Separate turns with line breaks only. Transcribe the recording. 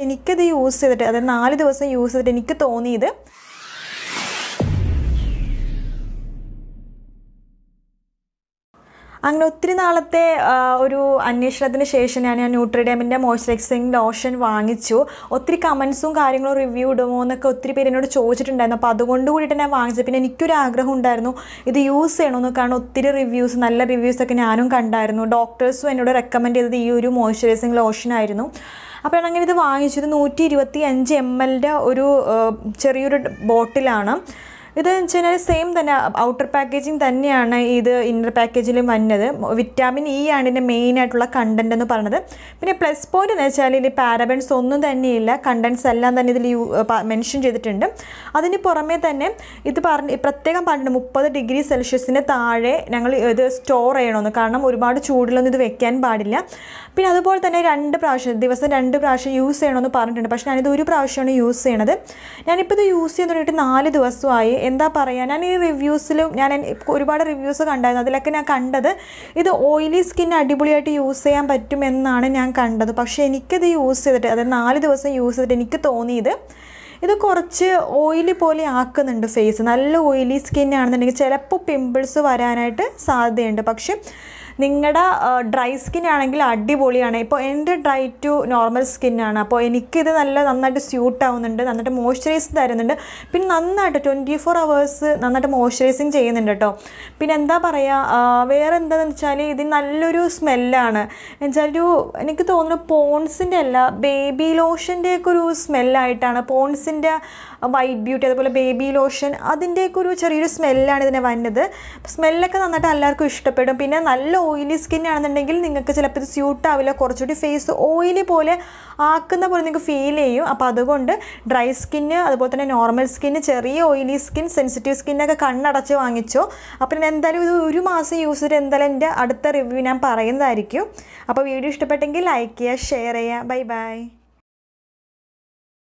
എനിക്കത് യൂസ് ചെയ്തിട്ട് അതായത് നാല് ദിവസം യൂസ് ചെയ്തിട്ട് എനിക്ക് തോന്നിയത് അങ്ങനെ ഒത്തിരി നാളത്തെ ആ, ഒരു അന്വേഷണത്തിന് ശേഷം ഞാൻ ആ ന്യൂട്രിഡേമിൻ്റെ മോയ്സ്ചറൈസിങ് ലോഷൻ വാങ്ങിച്ചു ഒത്തിരി കമൻസും കാര്യങ്ങളും റിവ്യൂ ഇടുമോ എന്നൊക്കെ ഒത്തിരി പേര് എന്നോട് ചോദിച്ചിട്ടുണ്ടായിരുന്നു അപ്പോൾ അതുകൊണ്ട് കൂടിയിട്ട് ഞാൻ വാങ്ങിച്ചത് പിന്നെ എനിക്കൊരു ആഗ്രഹം ഉണ്ടായിരുന്നു ഇത് യൂസ് ചെയ്യണമെന്ന് കാരണം ഒത്തിരി റിവ്യൂസ് നല്ല റിവ്യൂസ് ഒക്കെ ഞാനും കണ്ടായിരുന്നു ഡോക്ടേഴ്സും എന്നോട് റെക്കമെൻഡ് ചെയ്തത് ഈ ഒരു മോയ്സ്ചറൈസിങ് ലോഷനായിരുന്നു അപ്പോൾ ഞാൻ അങ്ങനെ ഇത് വാങ്ങിച്ചത് നൂറ്റി ഇരുപത്തി അഞ്ച് എം എല്ലിൻ്റെ ഒരു ആ, ചെറിയൊരു ബോട്ടിലാണ് ഇത് വെച്ച് കഴിഞ്ഞാൽ സെയിം തന്നെ ഔട്ടർ പാക്കേജിങ് തന്നെയാണ് ഇത് ഇന്നർ പാക്കേജിലും വന്നത് വിറ്റാമിൻ ഇ ആണ് ഇതിൻ്റെ മെയിൻ ആയിട്ടുള്ള കണ്ടന്റ് എന്ന് പറയുന്നത് പിന്നെ പ്ലസ് പോയിന്റ് എന്ന് വെച്ചാൽ ഇതിൽ പാരബൻസ് ഒന്നും തന്നെയില്ല കണ്ടൻസ് എല്ലാം തന്നെ ഇതിൽ മെൻഷൻ ചെയ്തിട്ടുണ്ട് അതിന് പുറമേ തന്നെ ഇത് പറഞ്ഞ് പ്രത്യേകം പറഞ്ഞിട്ടുണ്ട് മുപ്പത് ഡിഗ്രി സെൽഷ്യസിന് താഴെ ഞങ്ങൾ ഇത് സ്റ്റോർ ചെയ്യണമെന്ന് കാരണം ഒരുപാട് ചൂടിലൊന്നും ഇത് വെക്കാൻ പാടില്ല പിന്നെ അതുപോലെ തന്നെ രണ്ട് പ്രാവശ്യം ദിവസം രണ്ട് പ്രാവശ്യം യൂസ് ചെയ്യണമെന്ന് പറഞ്ഞിട്ടുണ്ട് പക്ഷേ ഞാനിത് ഒരു പ്രാവശ്യമാണ് യൂസ് ചെയ്യണത് ഞാനിപ്പോൾ ഇത് യൂസ് ചെയ്ത് തുടങ്ങിയിട്ട് നാല് ദിവസമായി എന്താ പറയുക ഞാൻ ഈ റിവ്യൂസിലും ഞാൻ എൻ- ഇപ്പൊ ഒരുപാട് റിവ്യൂസ് കണ്ടായിരുന്നു അതിലൊക്കെ ഞാൻ കണ്ടത് ഇത് ഓയിലി സ്കിൻ അടിപൊളിയായിട്ട് യൂസ് ചെയ്യാൻ പറ്റുമെന്നാണ് ഞാൻ കണ്ടത് പക്ഷേ എനിക്കിത് യൂസ് ചെയ്തിട്ട് അതായത് നാല് ദിവസം യൂസ് ചെയ്തിട്ട് എനിക്ക് തോന്നിയത് ഇത് കുറച്ച് ഓയിലി പോലെ ആക്കുന്നുണ്ട് ഫേസ് നല്ല ഓയിലി സ്കിൻ ആണെന്നുണ്ടെങ്കിൽ ചിലപ്പോൾ പിമ്പിൾസ് വരാനായിട്ട് സാധ്യതയുണ്ട് പക്ഷേ നിങ്ങളുടെ ഡ്രൈ സ്കിൻ ആണെങ്കിൽ അടിപൊളിയാണ് ഇപ്പോൾ എൻ്റെ ഡ്രൈ ടു നോർമൽ സ്കിന്നാണ് അപ്പോൾ എനിക്കിത് നല്ല നന്നായിട്ട് സ്യൂട്ട് ആവുന്നുണ്ട് നന്നായിട്ട് മോയ്സ്ചറൈസ് തരുന്നുണ്ട് പിന്നെ നന്നായിട്ട് ട്വൻറ്റി ഫോർ അവേഴ്സ് നന്നായിട്ട് മോയ്സ്ചറൈസിങ് ചെയ്യുന്നുണ്ട് കേട്ടോ പിന്നെ എന്താ പറയുക വേറെ എന്താണെന്ന് വെച്ചാൽ ഇതിന് നല്ലൊരു സ്മെല്ലാണ് എന്നുവെച്ചാൽ ഒരു എനിക്ക് തോന്നുന്നു പോൺസിൻ്റെ അല്ല ബേബി ലോഷൻ്റെയൊക്കെ ഒരു സ്മെല്ലായിട്ടാണ് പോൺസിൻ്റെ വൈറ്റ് ബ്യൂട്ടി അതുപോലെ ബേബി ലോഷൻ അതിൻ്റെയൊക്കെ ഒരു ചെറിയൊരു സ്മെല്ലാണ് ഇതിനെ വന്നത് സ്മെല്ലൊക്കെ നന്നായിട്ട് എല്ലാവർക്കും ഇഷ്ടപ്പെടും പിന്നെ നല്ല ഓയിലി സ്കിൻ ആണെന്നുണ്ടെങ്കിൽ നിങ്ങൾക്ക് ചിലപ്പോൾ ഇത് സ്യൂട്ട് ആവില്ല കുറച്ചുകൂടി ഫേസ് ഓയിലി പോലെ ആക്കുന്ന പോലെ നിങ്ങൾക്ക് ഫീൽ ചെയ്യും അപ്പോൾ അതുകൊണ്ട് ഡ്രൈ സ്കിന്ന് അതുപോലെ തന്നെ നോർമൽ സ്കിന്ന് ചെറിയ ഓയിലി സ്കിൻ സെൻസിറ്റീവ് സ്കിന്നൊക്കെ കണ്ണടച്ച് വാങ്ങിച്ചോ അപ്പോൾ ഞാൻ എന്തായാലും ഇത് ഒരു മാസം യൂസ് ചെയ്തിട്ട് എന്തായാലും എൻ്റെ അടുത്ത റിവ്യൂ ഞാൻ പറയുന്നതായിരിക്കും അപ്പോൾ വീഡിയോ ഇഷ്ടപ്പെട്ടെങ്കിൽ ലൈക്ക് ചെയ്യുക ഷെയർ ചെയ്യുക ബൈ ബൈ